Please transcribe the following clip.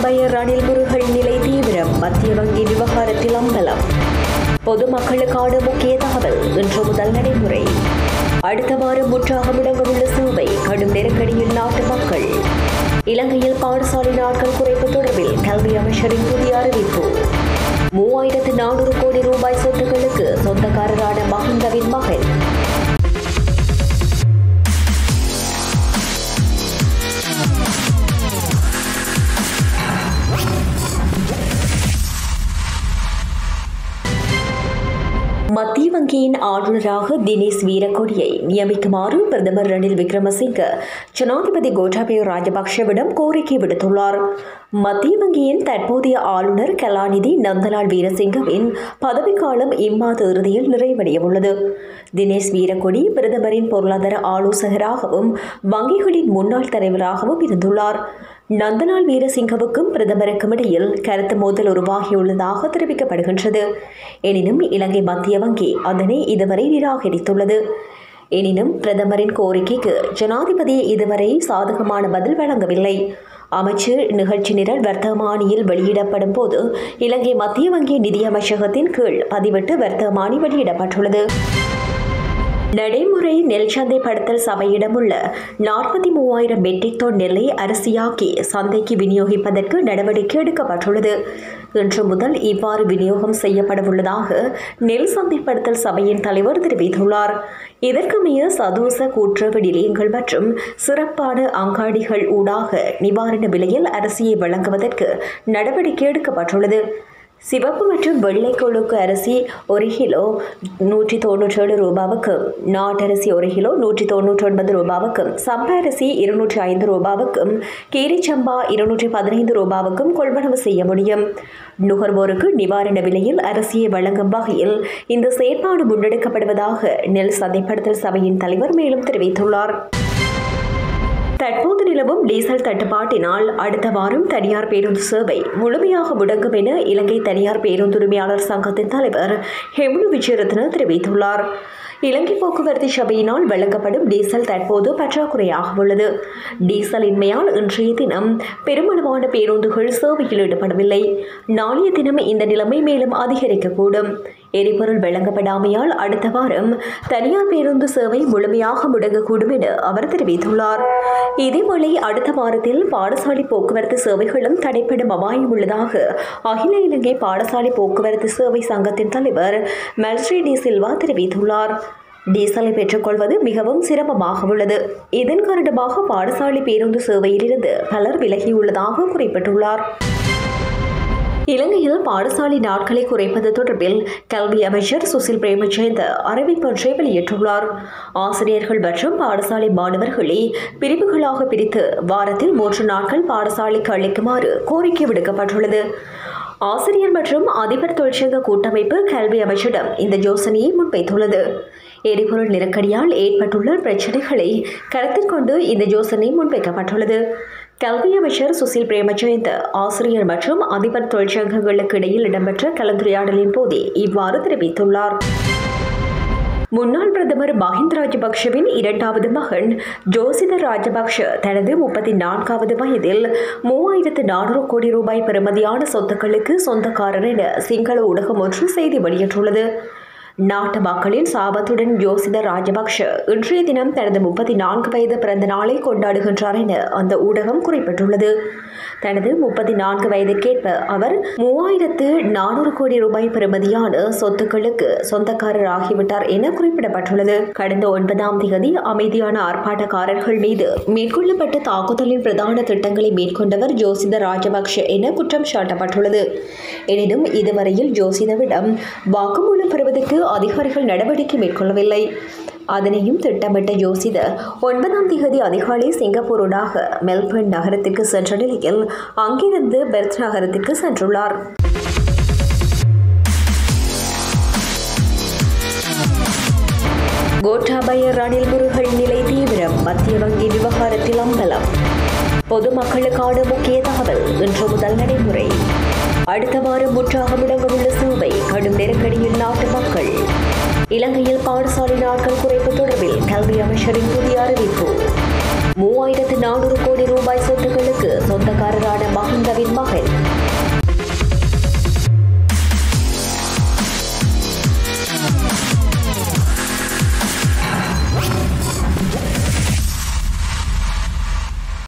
கோட்டாபய ரணில் முருகன் நிலை தீவிரம் மத்திய வங்கி விவகாரத்தில் அம்பலம் பொதுமக்களுக்கான முக்கிய தகவல் இன்று முதல் நடைமுறை அடுத்த வாரம் முற்றாக முடங்கவுள்ள சேவை கடும் நெருக்கடியில் நாட்டு மக்கள் இலங்கையில் பாடசாலை நாட்கள் குறைப்பு தொடர்பில் கல்வி அமைச்சரின் புதிய அறிவிப்பு மூவாயிரத்து நானூறு கோடி ரூபாய் சொத்துக்களுக்கு சொந்தக்காரரான மஹிந்தவின் மகன் மத்திய வங்கியின் ஆளுநராக தினேஷ் வீரக்கொடியை நியமிக்குமாறு பிரதமர் ரணில் விக்ரமசிங்க ஜனாதிபதி கோட்டாபய ராஜபக்ஷவிடம் கோரிக்கை விடுத்துள்ளார் மத்திய வங்கியின் தற்போதைய ஆளுநர் கலாநிதி நந்தலால் வீரசிங்கவின் பதவிக்காலம் இம்மாத இறுதியில் நிறைவடைய உள்ளது தினேஷ் வீரக்கொடி பிரதமரின் பொருளாதார ஆலோசகராகவும் வங்கிகளின் முன்னாள் தலைவராகவும் இருந்துள்ளார் நந்தலால் வீரசிங்கவுக்கும் பிரதமருக்கும் இடையில் கருத்து மோதல் உருவாகியுள்ளதாக தெரிவிக்கப்படுகின்றது எனினும் இலங்கை மத்திய வங்கி அதனை இதுவரை நிராகரித்துள்ளது எனினும் பிரதமரின் கோரிக்கைக்கு ஜனாதிபதி இதுவரை சாதகமான பதில் வழங்கவில்லை அமைச்சர் நிகழ்ச்சி நிரல் வர்த்தமானியில் வெளியிடப்படும் போது இலங்கை மத்திய வங்கி நிதியமைச்சகத்தின் கீழ் பதிவிட்டு வர்த்தமானி வெளியிடப்பட்டுள்ளது நடைமுறை நெல் சந்தைப்படுத்தல் சபையிடமுள்ள நாற்பத்தி மூவாயிரம் மெட்ரிக் டன் நெல்லை அரிசியாக்கி சந்தைக்கு விநியோகிப்பதற்கு நடவடிக்கை எடுக்கப்பட்டுள்ளது இன்று முதல் இவ்வாறு விநியோகம் செய்யப்படவுள்ளதாக நெல் சந்தைப்படுத்தல் சபையின் தலைவர் தெரிவித்துள்ளார் இதற்கமைய சதோச கூட்டுறவு நிலையங்கள் மற்றும் சிறப்பான அங்காடிகள் ஊடாக நிவாரண விலையில் அரிசியை வழங்குவதற்கு நடவடிக்கை எடுக்கப்பட்டுள்ளது சிவப்பு மற்றும் வெள்ளை கொழுக்கு அரிசி ஒரு கிலோ நூற்றி தொண்ணூற்றி ஏழு ரூபாவுக்கும் நாட்டரிசி ஒரு கிலோ நூற்றி தொண்ணூற்றி ஒன்பது ரூபாவுக்கும் சம்பா அரிசி இருநூற்றி ஐந்து ரூபாவுக்கும் கீரிச்சம்பா இருநூற்றி பதினைந்து ரூபாவுக்கும் கொள்வனவு செய்ய முடியும் நுகர்வோருக்கு நிவாரண விலையில் அரிசியை வழங்கும் வகையில் இந்த செயற்பாடு முன்னெடுக்கப்படுவதாக நெல் சந்தைப்படுத்தல் சபையின் தலைவர் மேலும் தெரிவித்துள்ளார் தற்போது நிலவும் டீசல் தட்டுப்பாட்டினால் அடுத்த வாரம் தனியார் பேருந்து சேவை முழுமையாக முடங்கும் என இலங்கை தனியார் பேருந்துரிமையாளர் சங்கத்தின் தலைவர் ஹெமுனு விஜயரத்ன தெரிவித்துள்ளார் இலங்கை போக்குவரத்து சபையினால் வழங்கப்படும் டீசல் தற்போது பற்றாக்குறையாக உள்ளது டீசல் இன்மையால் இன்றைய தினம் பெருமளவான பேருந்துகள் சேவையில் ஈடுபடவில்லை நாளைய தினம் இந்த நிலைமை மேலும் அதிகரிக்கக்கூடும் எரிபொருள் வழங்கப்படாமையால் அடுத்த வாரம் தனியார் பேருந்து சேவை முழுமையாக முடங்கக்கூடும் என அவர் தெரிவித்துள்ளார் இதேவேளை அடுத்த வாரத்தில் பாடசாலை போக்குவரத்து சேவைகளும் தடைப்படும் அபாயம் உள்ளதாக அகில இலங்கை பாடசாலை போக்குவரத்து சேவை சங்கத்தின் தலைவர் மெல்ஸ்ரீ டி சில்வா தெரிவித்துள்ளார் டீசலை பெற்றுக்கொள்வது மிகவும் சிரமமாக உள்ளது இதன் காரணமாக பாடசாலை பேருந்து சேவையிலிருந்து பலர் விலகியுள்ளதாக குறிப்பிட்டுள்ளார் இலங்கையில் பாடசாலை நாட்களை குறைப்பது தொடர்பில் கல்வி அமைச்சர் சுசில் பிரேமச்சந்த் அறிவிப்பொன்றை வெளியிட்டுள்ளார் ஆசிரியர்கள் மற்றும் பாடசாலை மாணவர்களை பிரிவுகளாக பிரித்து வாரத்தில் மூன்று நாட்கள் பாடசாலைக்கு அளிக்குமாறு கோரிக்கை விடுக்கப்பட்டுள்ளது ஆசிரியர் மற்றும் அதிபர் தொழிற்சங்க கூட்டமைப்பு கல்வி அமைச்சிடம் இந்த யோசனையை முன்வைத்துள்ளது எரிபொருள் நெருக்கடியால் ஏற்பட்டுள்ள பிரச்சினைகளை கருத்தில் கொண்டு இந்த யோசனை முன்வைக்கப்பட்டுள்ளது கல்வி அமைச்சர் சுசில் பிரேமஜயந்த் ஆசிரியர் மற்றும் அதிபர் தொழிற்சங்கங்களுக்கு இடையில் இடம்பெற்ற கலந்துரையாடலின் போதே இவ்வாறு தெரிவித்துள்ளார் முன்னாள் பிரதமர் மஹிந்த ராஜபக்ஷவின் இரண்டாவது மகன் ஜோசித ராஜபக்ஷ தனது முப்பத்தி நான்காவது வயதில் மூவாயிரத்து நானூறு கோடி ரூபாய் பெறுமதியான சொத்துக்களுக்கு சொந்தக்காரர் என சிங்கள ஊடகம் ஒன்று செய்தி வெளியிட்டுள்ளது நாட்டு மக்களின் சாபத்துடன் யோசித ராஜபக்ஷ இன்றைய தினம் தனது முப்பத்தி நான்கு வயது பிறந்த நாளை கொண்டாடுகின்றார் என அந்த ஊடகம் குறிப்பிட்டுள்ளது தனது முப்பத்தி நான்கு வயதிற்கேற்ப அவர் மூவாயிரத்து நானூறு கோடி ரூபாய் பெறுமதியான சொத்துக்களுக்கு சொந்தக்காரர் ஆகிவிட்டார் என குறிப்பிடப்பட்டுள்ளது கடந்த ஒன்பதாம் தேதி அமைதியான ஆர்ப்பாட்டக்காரர்கள் மீது மேற்கொள்ளப்பட்ட தாக்குதலின் பிரதான திட்டங்களை மேற்கொண்டவர் ஜோசித ராஜபக்ஷ என குற்றம் சாட்டப்பட்டுள்ளது எனினும் இதுவரையில் ஜோசிதவிடம் வாக்குமூலம் பெறுவதற்கு அதிகாரிகள் நடவடிக்கை மேற்கொள்ளவில்லை அதனையும் திட்டமிட்ட யோசித ஒன்பதாம் தேதி அதிகாலை சிங்கப்பூருடாக மெல்பர்ன் நகரத்திற்கு சென்ற நிலையில் அங்கிருந்து பெர்த் நகரத்திற்கு சென்றுள்ளார் கோட்டாபய ரணில் முருகன் நிலை தீவிரம் மத்திய வங்கி விவகாரத்தில் அம்பலம் பொதுமக்களுக்கான முக்கிய தகவல் இன்று முதல் நடைமுறை அடுத்த வாரம் முற்றாக முடங்கவுள்ள சேவை கடும் நெருக்கடியில் நாட்டு மக்கள் இலங்கையில் பாடசாலை நாட்கள் குறைப்பு தொடர்பில் கல்வி அமைச்சரின் புதிய அறிவிப்பு மூவாயிரத்து நானூறு கோடி ரூபாய் சொத்துக்களுக்கு